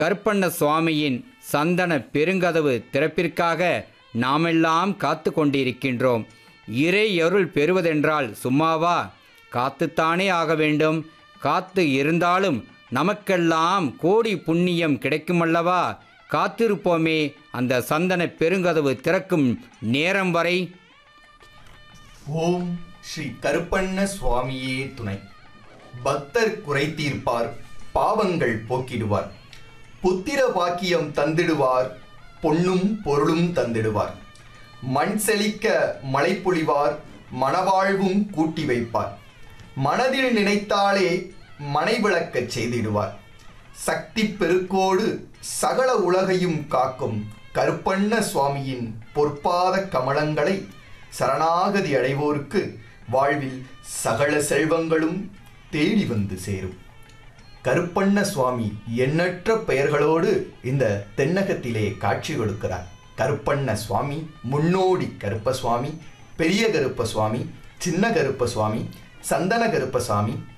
கருப்பண்ண சுவாமியின் சந்தன பெருங்கதவு திறப்பிற்காக நாமெல்லாம் காத்து கொண்டிருக்கின்றோம் இறை அருள் பெறுவதென்றால் சும்மாவா காத்துத்தானே ஆக வேண்டும் காத்து இருந்தாலும் நமக்கெல்லாம் கோடி புண்ணியம் கிடைக்குமல்லவா காத்திருப்போமே அந்த சந்தன பெருங்கதவு திறக்கும் நேரம் வரை ஓம் ஸ்ரீ கருப்பண்ண சுவாமியே துணை பக்தர் குறை தீர்ப்பார் பாவங்கள் போக்கிடுவார் புத்திர பாக்கியம் தந்திடுவார் பொன்னும் பொருளும் தந்திடுவார் மண் செழிக்க மழை பொழிவார் மணவாழ்வும் கூட்டி வைப்பார் மனதில் நினைத்தாலே மனை விளக்கச் செய்திடுவார் சக்தி பெருக்கோடு சகல உலகையும் காக்கும் கருப்பண்ண சுவாமியின் பொற்பாத கமலங்களை சரணாகதி அடைவோருக்கு வாழ்வில் சகல செல்வங்களும் தேடி வந்து சேரும் கருப்பண்ண சுவாமி எண்ணற்ற பெயர்களோடு இந்த தென்னகத்திலே காட்சி கொடுக்கிறார் கருப்பண்ண சுவாமி முன்னோடி கருப்ப சுவாமி பெரிய கருப்ப சுவாமி சின்ன கருப்ப சுவாமி சந்தன கருப்ப சுவாமி